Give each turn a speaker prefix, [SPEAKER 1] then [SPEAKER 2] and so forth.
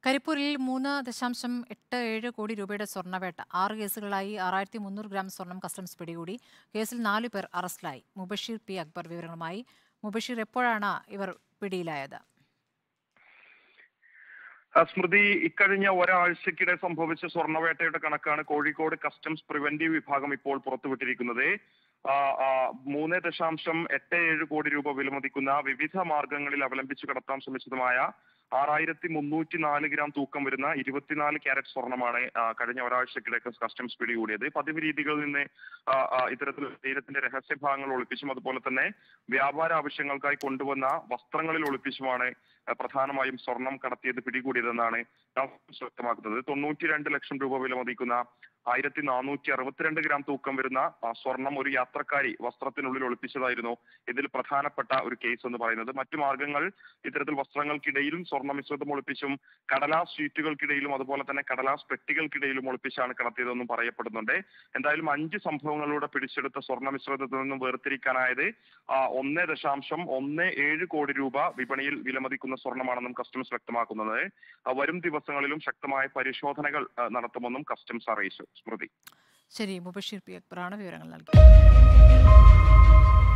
[SPEAKER 1] കരിപ്പൂരിൽ മൂന്ന് ദശാംശം എട്ട് ഏഴ് കോടി രൂപയുടെ സ്വർണ്ണവേട്ട ആറ് കേസുകളായി ആറായിരത്തി മുന്നൂറ് ഗ്രാം സ്വർണം കസ്റ്റംസ് പിടികൂടി കേസിൽ നാലു പേർ അറസ്റ്റിലായി മുബഷീർ പി അക്ബർ വിവരങ്ങളുമായി മുബഷീർ എപ്പോഴാണ് ഇവർ പിടിയിലായത്
[SPEAKER 2] ആ, സ്മൃതി ഇക്കഴിഞ്ഞ ഒരാഴ്ചക്കിടെ സംഭവിച്ച സ്വർണ്ണവേട്ടയുടെ കണക്കാണ് കോഴിക്കോട് കസ്റ്റംസ് പ്രിവന്റീവ് വിഭാഗം ഇപ്പോൾ പുറത്തുവിട്ടിരിക്കുന്നത് ആ, ആ, മൂന്ന് ദശാംശം എട്ട് ഏഴ് കോടി രൂപ വിലമതിക്കുന്ന വിവിധ മാർഗങ്ങളിൽ അവലംബിച്ചു കടത്താൻ ശ്രമിച്ചതുമായ ആറായിരത്തി മുന്നൂറ്റി നാല് ഗ്രാം തൂക്കം വരുന്ന ഇരുപത്തിനാല് ക്യാരറ്റ് സ്വർണമാണ് ആ, കഴിഞ്ഞ ഒരാഴ്ചക്കിടെ കസ്റ്റംസ് പിടികൂടിയത് പതിവ് രീതികളിൽ നിന്ന് ആ, ആ, ഇത്തരത്തിൽ ശരീരത്തിന്റെ രഹസ്യഭാഗങ്ങൾ ഒളിപ്പിച്ചും അതുപോലെ തന്നെ വ്യാപാര ആവശ്യങ്ങൾക്കായി കൊണ്ടുവന്ന വസ്ത്രങ്ങളിൽ ഒളിപ്പിച്ചുമാണ് ആ, പ്രധാനമായും സ്വർണം കടത്തിയത് പിടികൂടിയതെന്നാണ് കസ്റ്റംസ് വ്യക്തമാക്കുന്നത് തൊണ്ണൂറ്റി രണ്ട് ലക്ഷം രൂപ വിലമതിക്കുന്ന ആയിരത്തി നാനൂറ്റി അറുപത്തിരണ്ട് ഗ്രാം തൂക്കം വരുന്ന ആ, സ്വർണം ഒരു യാത്രക്കാരി വസ്ത്രത്തിനുള്ളിൽ ഒളിപ്പിച്ചതായിരുന്നു ഇതിൽ പ്രധാനപ്പെട്ട ഒരു കേസ് എന്ന് പറയുന്നത് മറ്റു മാർഗങ്ങൾ ഇത്തരത്തിൽ വസ്ത്രങ്ങൾക്കിടയിലും സ്വർണ്ണ മിശ്രിതം ഒളിപ്പിച്ചും കടലാസ് ഷീറ്റുകൾക്കിടയിലും അതുപോലെ തന്നെ കടലാസ് പെട്ടികൾക്കിടയിലും ഒളിപ്പിച്ചാണ് കടത്തിയതെന്നും പറയപ്പെടുന്നുണ്ട് എന്തായാലും അഞ്ച് സംഭവങ്ങളിലൂടെ പിടിച്ചെടുത്ത സ്വർണ്ണ മിശ്രിതത്തിൽ നിന്നും വേർതിരിക്കാനായത് ആ, ഒന്ന് ദശാംശം ഒന്ന് ഏഴ് കോടി രൂപ വിപണിയിൽ വിലമതിക്കുന്ന സ്വർണ്ണമാണെന്നും കസ്റ്റംസ് വ്യക്തമാക്കുന്നത് ആ, വരും ദിവസങ്ങളിലും ശക്തമായ പരിശോധനകൾ ആ, നടത്തുമെന്നും കസ്റ്റംസ് അറിയിച്ചു സ്മൃതി
[SPEAKER 1] ശരി മുബഷീർ പി അക്ബറാണ് വിവരങ്ങൾ നൽകിയത്